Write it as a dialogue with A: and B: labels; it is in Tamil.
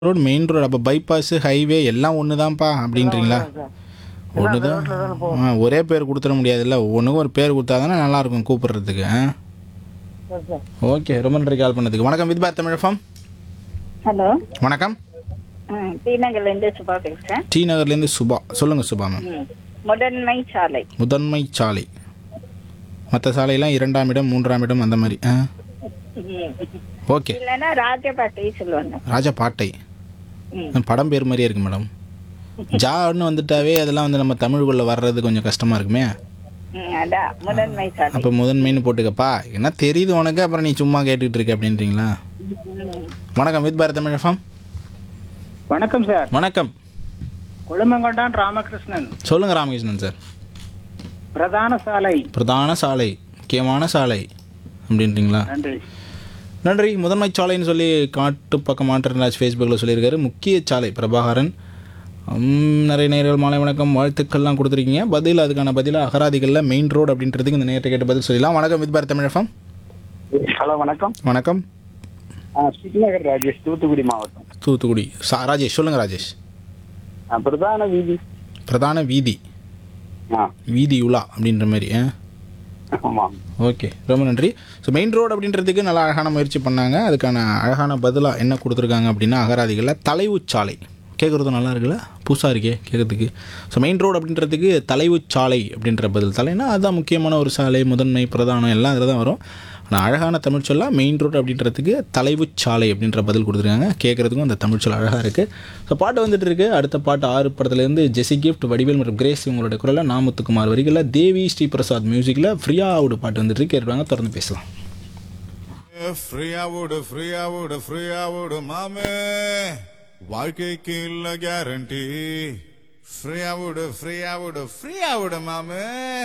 A: ரோடு மெயின் ரோடு அப்போ பைபாஸ் ஹைவே எல்லாம் ஒன்று தான்ப்பா அப்படின்றீங்களா ஒன்று தான் ஆ ஒரே பேர் கொடுத்துட முடியாதுல்ல ஒன்றுக்கும் ஒரு பேர் கொடுத்தா தானே நல்லாயிருக்கும் கூப்பிடுறதுக்கு ஆ ஓகே ரொம்ப நன்றி கால் பண்ணதுக்கு வணக்கம் வித் பார் தமிழஃபம்
B: ஹலோ
A: வணக்கம்
B: டி நகர்லேருந்து சுபா பேசுகிறேன்
A: டி நகர்லேருந்து சுபா சொல்லுங்கள் சுபா மேம்
B: முதன்மை சாலை
A: முதன்மை சாலை மற்ற சாலையெல்லாம் இரண்டாம் இடம் மூன்றாம் இடம் அந்த மாதிரி ஆ ஓகே
B: இல்லைன்னா ராஜபாட்டை சொல்லுவாங்க
A: ராஜபாட்டை
B: ம்.
A: படம் பேர் மாதிரியே இருக்கு மேடம் ஜான்னு வந்துட்டாவே அதெல்லாம் வந்து நம்ம தமிழுக்குள்ளே வர்றது கொஞ்சம் கஷ்டமாக இருக்குமே
B: ம், அதான் முதன்மை சாலை
A: அப்போ முதன்மைன்னு போட்டுக்கப்பா என்ன தெரியுது உனக்கு அப்புறம் நீ சும்மா கேட்டுக்கிட்டு இருக்க அப்படின்றீங்களா
B: ம்.
A: வணக்கம் வித் பாரத் தமிழ் எஃப்எம்
C: வணக்கம் சார்
A: வணக்கம்
C: கொழுமங்கொண்டான் ராமகிருஷ்ணன்
A: சொல்லுங்கள் ராமகிருஷ்ணன் சார்
C: பிரதான சாலை
A: பிரதான சாலை முக்கியமான சாலை அப்படின்றீங்களா
C: நன்றி
A: நன்றி முதன்மை சாலைன்னு சொல்லி காட்டு பக்கம் மாற்றராஜ் ஃபேஸ்புக்கில் சொல்லியிருக்காரு முக்கிய சாலை பிரபாகரன் உம், நிறைய நேர்கள் மாலை வணக்கம் வாழ்த்துக்கள்லாம் கொடுத்துருக்கீங்க பதில் அதுக்கான பதிலாக அகராதிகளில் மெயின் ரோடு அப்படின்றதுக்கு இந்த நேரத்தை கேட்ட பதில் சொல்லலாம் வணக்கம் with Bharat Tamil FM
C: hello வணக்கம்
A: வணக்கம்
C: ஸ்ரீநகர் ராஜேஷ் தூத்துக்குடி மாவட்டம்
A: தூத்துக்குடி சா ராஜேஷ் சொல்லுங்கள் ராஜேஷ்
C: ஆ, பிரதான வீதி
A: பிரதான வீதி
C: ஆ
A: வீதி உலா அப்படின்ற மாதிரி ஆ
C: ஆமாம்
A: ஓகே ரொம்ப நன்றி ஸோ மெயின் ரோடு அப்படின்றதுக்கு நல்லா அழகான முயற்சி பண்ணாங்க அதுக்கான அழகான பதிலாக என்ன கொடுத்துருக்காங்க அப்படின்னா அகராதிகளில் தலைவுச்சாலை கேட்குறது நல்லா இருக்குல்ல புதுசாக இருக்கே கேட்குறதுக்கு ஸோ மெயின் ரோடு அப்படின்றதுக்கு தலைவுச்சாலை அப்படின்ற பதில் தலைனா அதுதான் முக்கியமான ஒரு சாலை முதன்மை பிரதானம் எல்லாம் அதில் தான் வரும் ஆனால் அழகான தமிழ் சொல்லா மெயின் ரோடு அப்படின்றதுக்கு தலைவுச்சாலை அப்படின்ற பதில் கொடுத்துருக்காங்க கேட்குறதுக்கும் அந்த தமிழ் சொல் அழகாக இருக்குது ஸோ பாட்டு வந்துட்டு இருக்கு அடுத்த பாட்டு ஆறு படத்துலேருந்து ஜெசி கிஃப்ட் வடிவேல் மற்றும் கிரேஸ் இவங்களோட குரலில் நாமுத்துக்குமார் வரிகளில் தேவி ஸ்ரீ பிரசாத் மியூசிக்கில் ஃப்ரீயாவோட பாட்டு வந்துட்டு இருக்கு கேட்டுருவாங்க தொடர்ந்து பேசலாம்
D: ஃப்ரீயா விடு ஃப்ரீயா விடு ஃப்ரீயா விடு மாமே வாழ்க்கைக்கு இல்ல கேரண்டி ஃப்ரீயா விடு ஃப்ரீயா விடு ஃப்ரீயா விடு மாமே